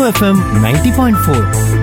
FM ninety point four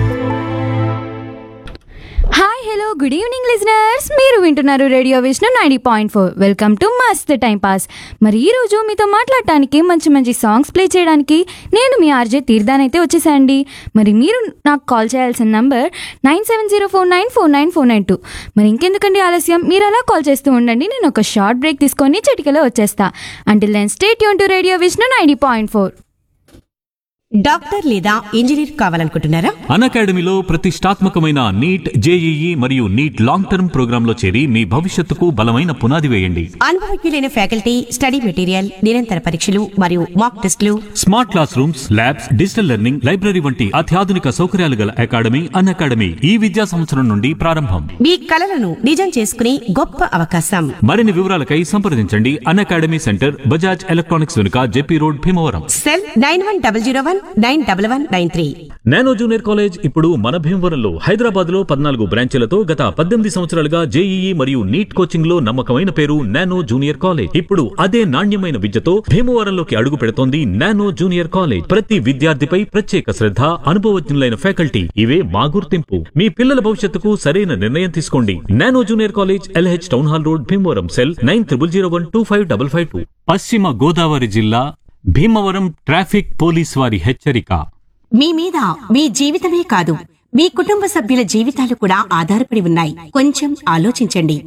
hi hello good evening listeners మీరు వింటున్నారు radio Vishnu ninety point four welcome to మస్త్ time pass మరి ఈ రోజు మీతో మాట్లాడటానికి మంచి మంచి సాంగ్స్ ప్లే చేయడానికి నేను మీ ఆర్జే తీర్థాన్ అయితే వచ్చేసాండి మరి మీరు నాకు కాల్ చేయాల్సిన number nine seven zero four nine four nine four nine two మరి ఇంకెందుకండి ఆలస్యం మీరు అలా కాల్ చేస్తూ ఉండండి నేను ఒక షార్ట్ బ్రేక్ తీసుకొని చిటికలో వచ్చేస్తా అంటిల్ దెన్ స్టేట్ యూన్ to radio Vishnu ninety point four doctor లేదా ఇంజనీర్ కావాలనుకుంటున్నారా అకాడమీలో ప్రతిష్టాత్మకమైన నీట్ జేఈఈ మరియు నీట్ లాంగ్ టర్మ్ ప్రోగ్రాంలో చేరి మీ భవిష్యత్తుకు బలమైన పునాది వేయండి అనుభవజ్ఞులైన ఫ్యాకల్టీ స్టడీ మెటీరియల్ నిరంతర పరీక్షలు మరియు మాక్ టెస్టులు smart class rooms labs digital learning library వంటి అత్యాధునిక సౌకర్యాలు గల అకాడమీ అన్ అకాడమీ ఈ విద్యా సంవత్సరం నుండి ప్రారంభం మీ కలలను నిజం చేసుకునే గొప్ప అవకాశం మరిన్ని వివరాలకై సంప్రదించండి Unacademy centre Bajaj electronics వెనుక JP road Bhimavaram cell nine one double zero one nine double one nine three nano junior college ఇప్పుడు మన భీమవరంలో హైదరాబాద్ లో పద్నాలుగు బ్రాంచీలతో గత పద్దెనిమిది సంవత్సరాలుగా జేఈఈ మరియు నీట్ కోచింగ్ లో నమ్మకమైన పేరు నానో జూనియర్ కాలేజ్ ఇప్పుడు అదే నాణ్యమైన విద్యతో భీమవరంలోకి అడుగు పెడుతోంది నానో జూనియర్ కాలేజ్ ప్రతి విద్యార్థిపై ప్రత్యేక శ్రద్ధ అనుభవజ్ఞులైన ఫ్యాకల్టీ ఇవే మా గుర్తింపు మీ పిల్లల భవిష్యత్తుకు సరైన నిర్ణయం తీసుకోండి nano junior college LH town hall road Bhimavaram cell nine triple zero one two five double five two పశ్చిమ గోదావరి జిల్లా భీమవరం ట్రాఫిక్ పోలీస్ వారి హెచ్చరిక మీ మీద మీ జీవితమే కాదు మీ కుటుంబ సభ్యుల జీవితాలు కూడా ఆధారపడి ఉన్నాయి కొంచెం ఆలోచించండి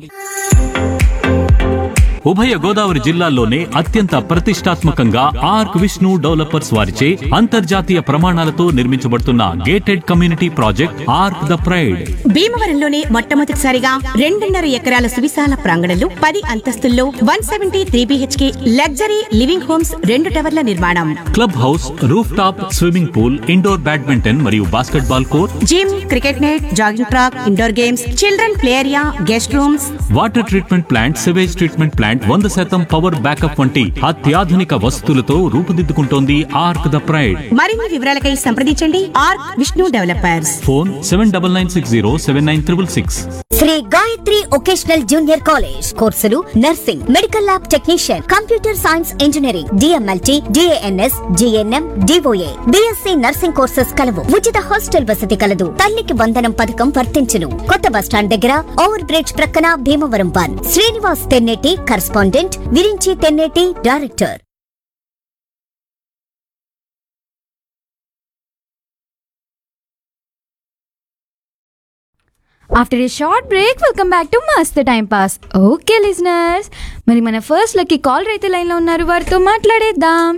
ఉభయ గోదావరి జిల్లాల్లోనే అత్యంత ప్రతిష్టాత్మకంగా ఆర్క్ విష్ణు డెవలపర్స్ వారిచే అంతర్జాతీయ ప్రమాణాలతో నిర్మించబడుతున్న gated community project Arc the Pride భీమవరంలోనే మొట్టమొదటిసారిగా రెండున్నర ఎకరాల సువిశాల ప్రాంగణంలో పది అంతస్తుల్లో one seventy three BHK luxury living homes రెండు టవర్ల నిర్మాణం club house roof top swimming pool indoor badminton మరియు basketball court gym cricket net jogging track indoor games children play area guest rooms water treatment plant sewage treatment plant వంద శాతం power backup వంటి అత్యాధునిక వసతులతో రూపుదిద్దుకుంటోంది arc the pride మరిన్ని వివరాలకై సంప్రదించండి R Vishnu developers phone seven double nine six zero seven nine triple six Shri Gayatri vocational junior college కోర్సులు nursing medical lab technician computer science engineering DMLT DNS GNM DOA BSc nursing courses కలవు ఉచిత hostel వసతి కలదు తల్లికి వందనం పథకం వర్తించును కొత్త బస్టాండ్ దగ్గర ఓవర్ బ్రిడ్జ్ ప్రక్కన Bhimavaram one Srinivas Tenneti correspondent Virinchi Tenneti director after a short break welcome back to మస్త్ టైం పాస్ ఓకే లిజనర్స్ మరి మన ఫస్ట్ లకి కాల్ రైతు లైన్లో ఉన్నారు వారితో మాట్లాడేద్దాం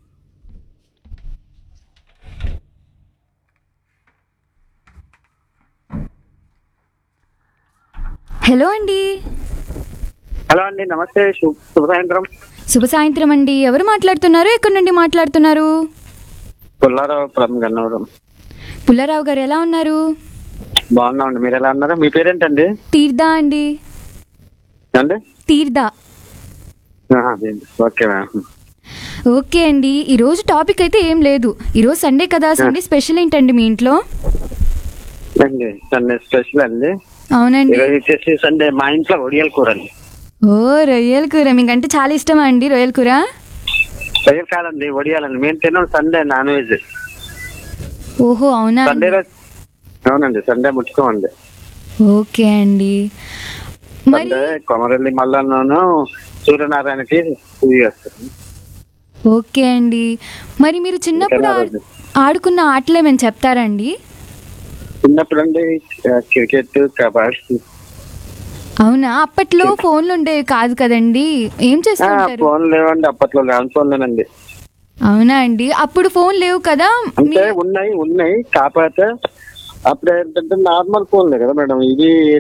హలో అండి హలో అండి నమస్తే శు- శుభ సాయంత్రం శుభ సాయంత్రం అండి ఎవరు మాట్లాడుతున్నారు ఎక్కడి నుండి మాట్లాడుతున్నారు పుల్లారావు ఫ్రమ్ గన్నవరం పుల్లారావు గారు ఎలా ఉన్నారు బాగున్నామండి మీరు ఎలా ఉన్నారు మీ పేరేంటండి తీర్థ అండి అండి తీర్థ ఆహా, అదేంటి. ఓకే మ్యామ్ ఓకే అండి ఈరోజు టాపిక్ అయితే ఏం లేదు ఈరోజు సండే కదా సండే స్పెషల్ ఏంటండి మీ ఇంట్లో అండి సండే స్పెషల్ అండి అవునండి ఈరోజు వచ్చేసి సండే మా ఇంట్లో ఒడియాల కూర అండి ఓ రొయ్యల కూర మీకంటే చాలా ఇష్టమా అండి రొయ్యల కూర రొయ్యలు కాదండి వడియాలండి మేము తిన్నాం సండే నాన్ వెజ్ ఓహో అవునా సండే అండి? రోజు అవునండి సండే ముట్టుకోమండి ఓకే అండి మరి సండే కొమరల్లి మల్లన్నను సూర్యనారాయణకి పూజ చేస్తారు ఓకే అండి మరి మీరు చిన్నప్పుడు ఇంకా ఆడు- ఆడుకున్న ఆటలు ఏమైనా చెప్తారండి చిన్నప్పుడు అండి క్రికెట్ కబడ్డీ అవునా అప్పట్లో ఫోన్లు ఉండేవి కాదు కదండి ఏం చేస్తుంటారు ఫోన్ లేవండి అప్పట్లో ల్యాండ్ ఫోన్లేనండి అవునా అండి అప్పుడు ఫోన్ లేవు కదా అంటే ఉన్నాయి ఉన్నాయి కాకపోతే అప్పుడు ఏంటంటే నార్మల్ ఫోన్లే కదా మేడం ఇది